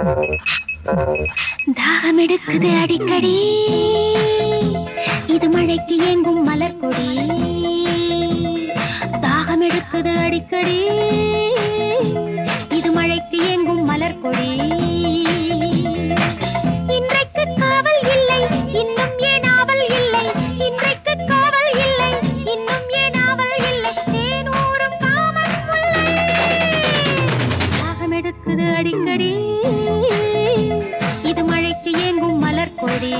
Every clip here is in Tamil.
தாகம் எடுக்குது அடிக்கடி இது மழைக்கு ஏங்கும் மலர் கொடி தாகம் எடுக்குது அடிக்கடி இது மழைக்கு ஏங்கும் மலர் கொடி இன்றைக்கு காவல் இல்லை இன்னும் ஏன் ஆவல் இல்லை இன்றைக்கு காவல் இல்லை இன்னும் ஏன் ஆவல் இல்லை தேனூரும் காமன் முல்லை தாகம் எடுக்குது அடிக்கடி இது மழைக்கு ஏங்கும் மலர் கொடி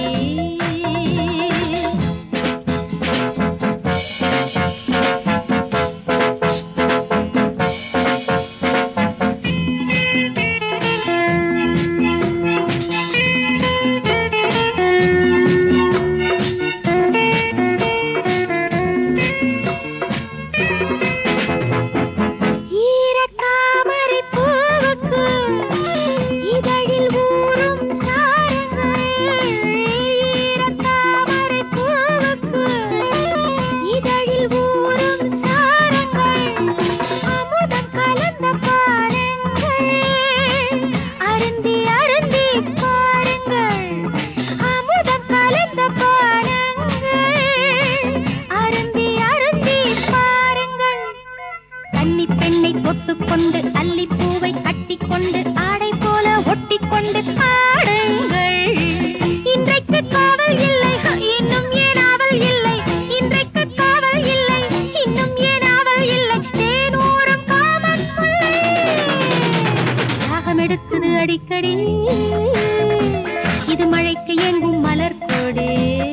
ஈரத்தாமரை பூவுக்கு இதழில் ஊறும் சாரங்கள். ஈரத்தாமரை பூவுக்கு இதழில் ஊறும் சாரங்கள். அமுதம் கலந்த பாருங்கள். அருந்தி அருந்தி பாருங்கள். அமுதம் கலந்த பாருங்கள். அருந்தி அருந்தி பாருங்கள் கன்னி பெண்ணை தொட்டுக்கொண்டு அல்லி பூவை கட்டிக்கொண்டு ஆடை போல ஒட்டிக்கொண்டு ஆடுங்கள் இன்றைக்கு காவல் இல்லை ஹ, இன்னும் ஏன் ஆவல் இல்லை இன்றைக்கு காவல் இல்லை இன்னும் ஏன் ஆவல் இல்லை தேனூரும் காமன் முல்லை. தாகம் எடுக்குது அடிக்கடி இது மழைக்கு எங்கும் மலர் கொடி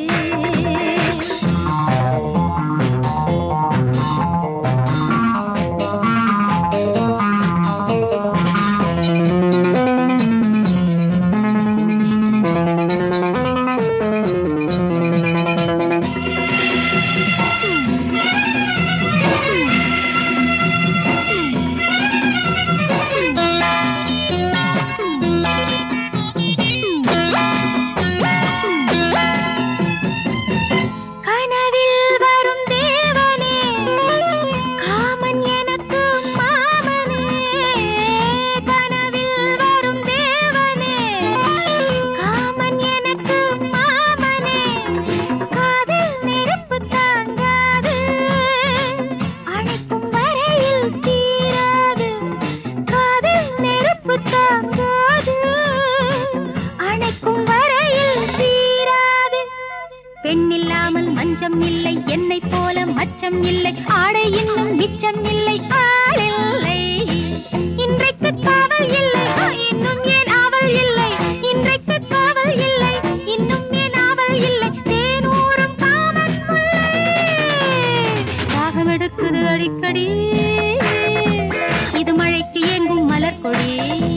கனவில் வரும் தேவனே காமன் எனக்கு மாமனே கனவில் வரும் தேவனே காமன் எனக்கு மாமனே காதல் நெருப்பு தாங்காது அணைக்கும் வரையில் தீராது காதல் நெருப்பு தாங்காது அணைக்கும் வரையில் தீராது பெண்ணில்லாமல் மஞ்சம் இல்லை என்னை போல மச்சம் இல்லை ஆடை இன்னும் மிச்சம் இல்லை ஆளில்லை இன்றைக்கு காவல் இல்லை ஆ, இன்னும் ஏன் ஆவல் இல்லை இன்றைக்கு காவல் இல்லை இன்னும் ஏன் ஆவல் இல்லை தேனூரும் காமன் முல்லை தாகம் எடுக்குது அடிக்கடி இது மழைக்கு ஏங்கும் மலர் கொடி